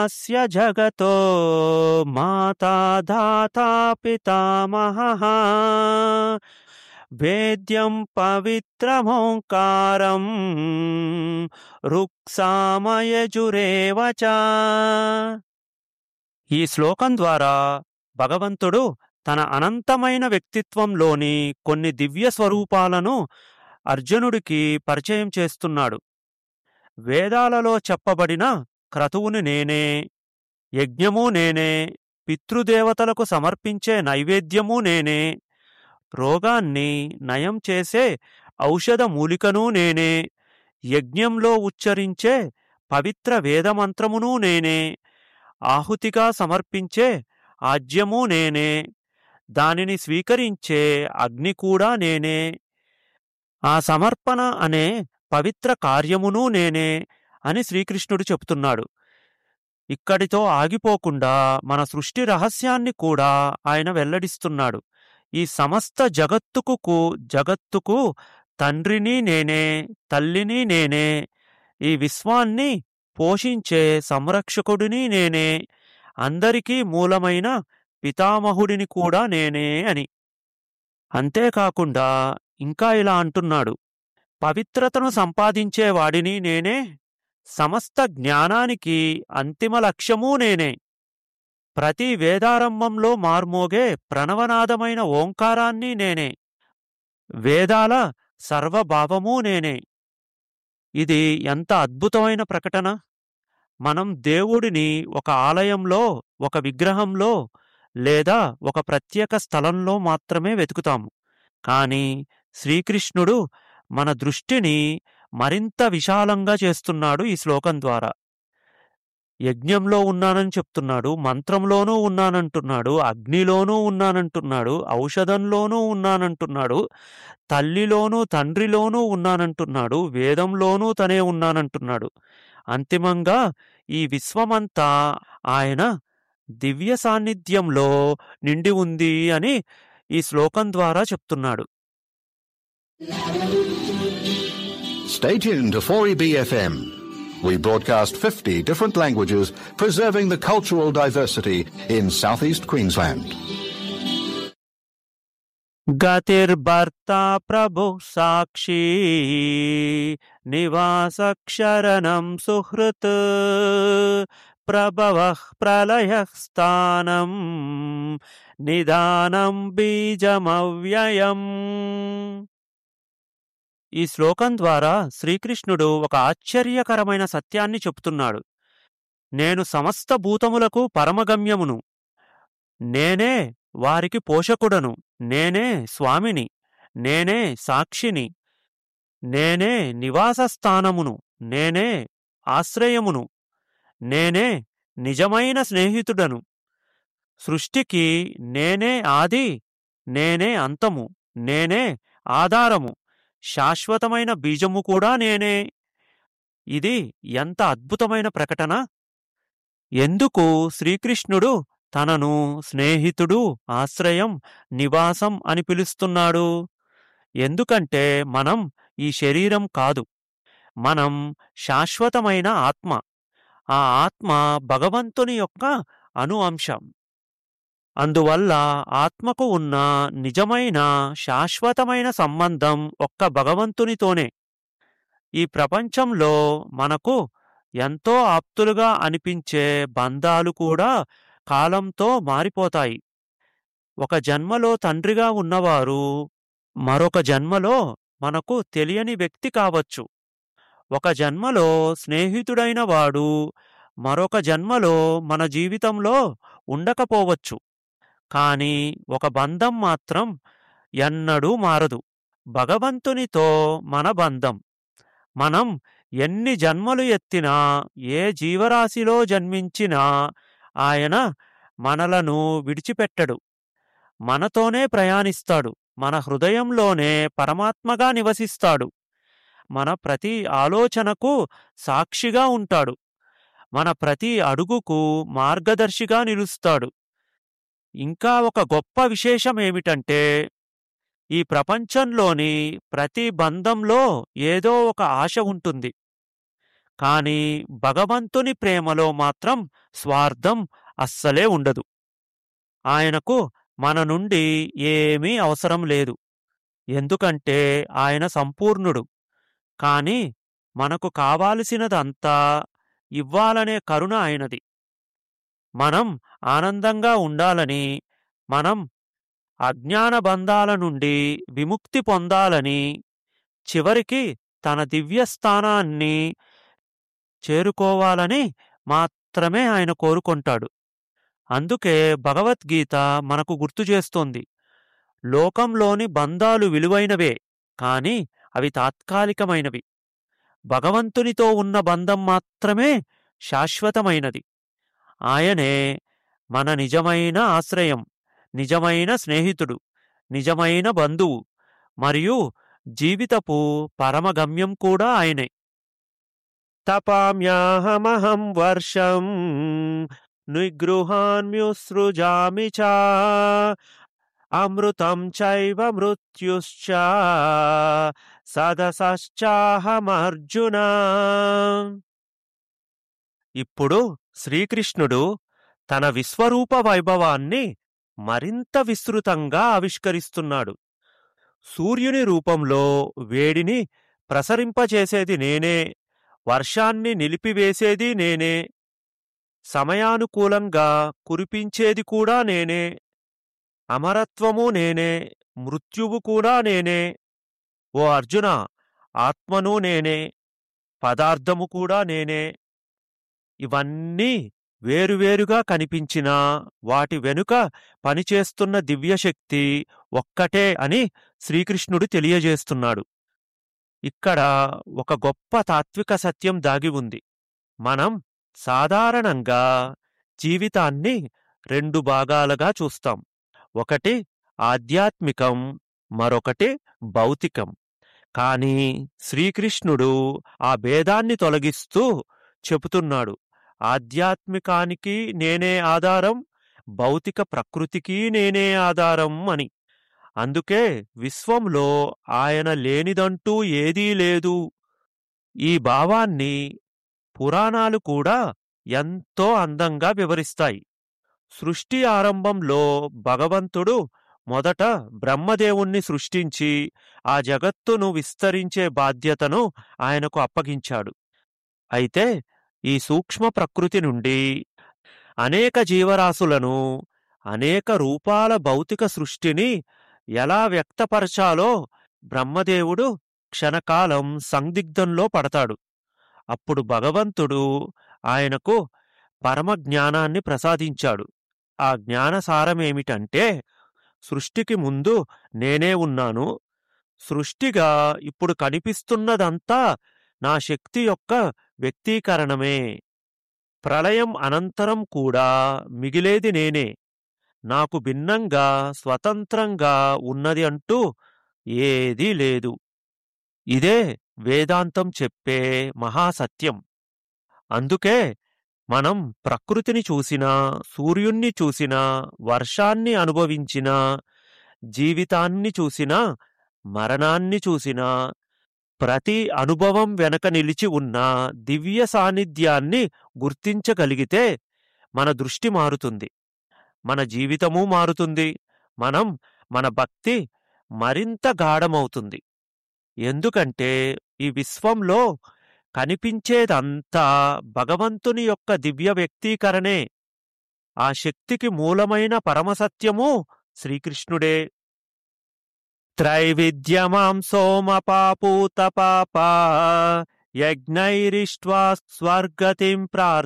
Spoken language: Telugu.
సర్వస్య జగతో మాతా ధాతా పితామహః వేద్యం పవిత్రమోంకారం రుక్సామయజురేవ చ ఈ శ్లోకం ద్వారా భగవంతుడు తన అనంతమైన వ్యక్తిత్వంలోని కొన్ని దివ్య స్వరూపాలను అర్జునుడికి పరిచయం చేస్తున్నాడు వేదాలలో చెప్పబడిన క్రతువుని నేనే యజ్ఞము నేనే పితృదేవతలకు సమర్పించే నైవేద్యము నేనే రోగాన్ని నయం చేసే ఔషధ మూలికను నేనే యజ్ఞంలో ఉచ్చరించే పవిత్ర వేదమంత్రమును నేనే ఆహుతిగా సమర్పించే ఆజ్యము నేనే దానిని స్వీకరించే అగ్ని కూడా నేనే ఆ సమర్పణ అనే పవిత్ర కార్యమును నేనే అని శ్రీకృష్ణుడు చెప్తున్నాడు ఇక్కడితో ఆగిపోకుండా మన సృష్టి రహస్యాన్ని కూడా ఆయన వెల్లడిస్తున్నాడు ఈ సమస్త జగత్తుకు కు- జగత్తుకు తండ్రిని నేనే తల్లిని నేనే ఈ విశ్వాన్ని పోషించే సంరక్షకుడిని నేనే అందరికీ మూలమైన పితామహుడిని కూడా నేనే అని అంతేకాకుండా ఇంకా ఇలా అంటున్నాడు పవిత్రతను సంపాదించే వాడిని నేనే సమస్త జ్ఞానానికి అంతిమ లక్ష్యమూ నేనే ప్రతి వేదారంభంలో మార్మోగే ప్రణవనాదమైన ఓంకారాన్ని నేనే వేదాల సర్వభావమూ నేనే ఇది ఎంత అద్భుతమైన ప్రకటన మనం దేవుడిని ఒక ఆలయంలో ఒక విగ్రహంలో లేదా ఒక ప్రత్యేక స్థలంలో మాత్రమే వెతుకుతాము కాని శ్రీకృష్ణుడు మన దృష్టిని మరింత విశాలంగా చేస్తున్నాడు ఈ శ్లోకం ద్వారా యజ్ఞంలో ఉన్నానని చెప్తున్నాడు మంత్రంలోనూ ఉన్నానంటున్నాడు అగ్నిలోనూ ఉన్నానంటున్నాడు ఔషధంలోనూ ఉన్నానంటున్నాడు తల్లిలోనూ తండ్రిలోనూ ఉన్నానంటున్నాడు వేదంలోనూ తనే ఉన్నానంటున్నాడు అంతిమంగా ఈ విశ్వమంతా ఆయన దివ్య సాన్నిధ్యంలో నిండి ఉంది అని ఈ శ్లోకం ద్వారా చెప్తున్నాడు Stay tuned to 4EBFM. We broadcast 50 different languages, preserving the cultural diversity in southeast Queensland. గతిర్భర్త ప్రభు సాక్షి నివాసక్షరణం సుహృత్ ప్రభవ ప్రళయ స్థానం నిదానం బీజమవ్యయం ఈ శ్లోకం ద్వారా శ్రీకృష్ణుడు ఒక ఆశ్చర్యకరమైన సత్యాన్ని చెప్తున్నాడు నేను సమస్త భూతములకు పరమగమ్యమును నేనే వారికి పోషకుడను నేనే స్వామిని నేనే సాక్షిని నేనే నివాస స్థానమును నేనే ఆశ్రయమును నేనే నిజమైన స్నేహితుడను సృష్టికి నేనే ఆది నేనే అంతము నేనే ఆధారము శాశ్వతమైన బీజము కూడా నేనే ఇది ఎంత అద్భుతమైన ప్రకటన ఎందుకు శ్రీకృష్ణుడు తనను స్నేహితుడు ఆశ్రయం నివాసం అని పిలుస్తున్నాడు ఎందుకంటే మనం ఈ శరీరం కాదు మనం శాశ్వతమైన ఆత్మ ఆ ఆత్మ భగవంతుని యొక్క అను అంశం అందువల్ల ఆత్మకు ఉన్న నిజమైన శాశ్వతమైన సంబంధం ఒక్క భగవంతునితోనే ఈ ప్రపంచంలో మనకు ఎంతో ఆప్తులుగా అనిపించే బంధాలు కూడా కాలంతో మారిపోతాయి ఒక జన్మలో తండ్రిగా ఉన్నవారు మరొక జన్మలో మనకు తెలియని వ్యక్తి కావచ్చు ఒక జన్మలో స్నేహితుడైన వాడు మరొక జన్మలో మన జీవితంలో ఉండకపోవచ్చు కాని ఒక బంధం మాత్రం ఎన్నడూ మారదు భగవంతునితో మన బంధం మనం ఎన్ని జన్మలు ఎత్తినా ఏ జీవరాశిలో జన్మించినా ఆయన మనలను విడిచిపెట్టడు మనతోనే ప్రయాణిస్తాడు మన హృదయంలోనే పరమాత్మగా నివసిస్తాడు మన ప్రతి ఆలోచనకు సాక్షిగా ఉంటాడు మన ప్రతి అడుగుకు మార్గదర్శిగా నిలుస్తాడు ఇంకా ఒక గొప్ప విశేషమేమిటంటే ఈ ప్రపంచంలోని ప్రతి బంధంలో ఏదో ఒక ఆశ ఉంటుంది కాని భగవంతుని ప్రేమలో మాత్రం స్వార్థం అస్సలే ఉండదు ఆయనకు మన నుండి ఏమీ అవసరం లేదు ఎందుకంటే ఆయన సంపూర్ణుడు కాని మనకు కావాల్సినదంతా ఇవ్వాలనే కరుణ ఆయనది మనం ఆనందంగా ఉండాలని మనం అజ్ఞాన బంధాల నుండి విముక్తి పొందాలని చివరికి తన దివ్యస్థానాన్ని చేరుకోవాలని మాత్రమే ఆయన కోరుకుంటాడు అందుకే భగవద్గీత మనకు గుర్తు చేస్తోంది లోకంలోని బంధాలు విలువైనవే కాని అవి తాత్కాలికమైనవి భగవంతునితో ఉన్న బంధం మాత్రమే శాశ్వతమైనది ఆయనే మన నిజమైన ఆశ్రయం నిజమైన స్నేహితుడు నిజమైన బంధువు మరియు జీవితపు పరమగమ్యం కూడా ఆయనే తపామ్యాహమహం వర్షం నిగృహాన్మ్యుసృజామి చ అమృతం చైవ మృత్యుశ్చ సదసశ్చాహమర్జున ఇప్పుడు శ్రీకృష్ణుడు తన విశ్వరూప వైభవాన్ని మరింత విస్తృతంగా ఆవిష్కరిస్తున్నాడు సూర్యుని రూపంలో వేడిని ప్రసరింపచేసేది నేనే వర్షాన్ని నిలిపివేసేది నేనే సమయానుకూలంగా కురిపించేది కూడా నేనే అమరత్వము నేనే మృత్యువు కూడా నేనే ఓ అర్జున ఆత్మను నేనే పదార్థము కూడా నేనే ఇవన్నీ వేరువేరుగా కనిపించినా వాటి వెనుక పనిచేస్తున్న దివ్యశక్తి ఒక్కటే అని శ్రీకృష్ణుడు తెలియజేస్తున్నాడు ఇక్కడ ఒక గొప్ప తాత్విక సత్యం దాగి ఉంది మనం సాధారణంగా జీవితాన్ని రెండు భాగాలుగా చూస్తాం ఒకటి ఆధ్యాత్మికం మరొకటి భౌతికం కాని శ్రీకృష్ణుడు ఆ భేదాన్ని తొలగిస్తూ చెబుతున్నాడు ఆధ్యాత్మికానికి నేనే ఆధారం భౌతిక ప్రకృతికి నేనే ఆధారం అని అందుకే విశ్వంలో ఆయన లేనిదంటూ ఏదీ లేదు ఈ భావాన్ని పురాణాలు కూడా ఎంతో అందంగా వివరిస్తాయి సృష్టి ఆరంభంలో భగవంతుడు మొదట బ్రహ్మదేవుణ్ణి సృష్టించి ఆ జగత్తును విస్తరించే బాధ్యతను ఆయనకు అప్పగించాడు అయితే ఈ సూక్ష్మ ప్రకృతి నుండి అనేక జీవరాశులను అనేక రూపాల భౌతిక సృష్టిని ఎలా వ్యక్తపరచాలో బ్రహ్మదేవుడు క్షణకాలం సందిగ్ధంలో పడతాడు అప్పుడు భగవంతుడు ఆయనకు పరమ జ్ఞానాన్ని ప్రసాదించాడు ఆ జ్ఞానసారమేమిటంటే సృష్టికి ముందు నేనే ఉన్నాను సృష్టిగా ఇప్పుడు కనిపిస్తున్నదంతా నా శక్తి యొక్క వ్యక్తీకరణమే ప్రళయం అనంతరం కూడా మిగిలేది నేనే నాకు భిన్నంగా స్వతంత్రంగా ఉన్నది అంటూ ఏదీ లేదు ఇదే వేదాంతం చెప్పే మహాసత్యం అందుకే మనం ప్రకృతిని చూసినా సూర్యుణ్ణి చూసినా వర్షాన్ని అనుభవించినా జీవితాన్ని చూసినా మరణాన్ని చూసినా ప్రతి అనుభవం వెనక నిలిచి ఉన్న దివ్య సాన్నిధ్యాన్ని గుర్తించగలిగితే మన దృష్టి మారుతుంది మన జీవితము మారుతుంది మనం మన భక్తి మరింత గాఢమవుతుంది ఎందుకంటే ఈ విశ్వంలో కనిపించేదంతా భగవంతుని యొక్క దివ్య వ్యక్తీకరణే ఆ శక్తికి మూలమైన పరమసత్యము శ్రీకృష్ణుడే త్రైవిద్యమాం సోమపాపూత పాప యజ్ఞైరిష్ట్వా స్వర్గతిం ప్రార్థ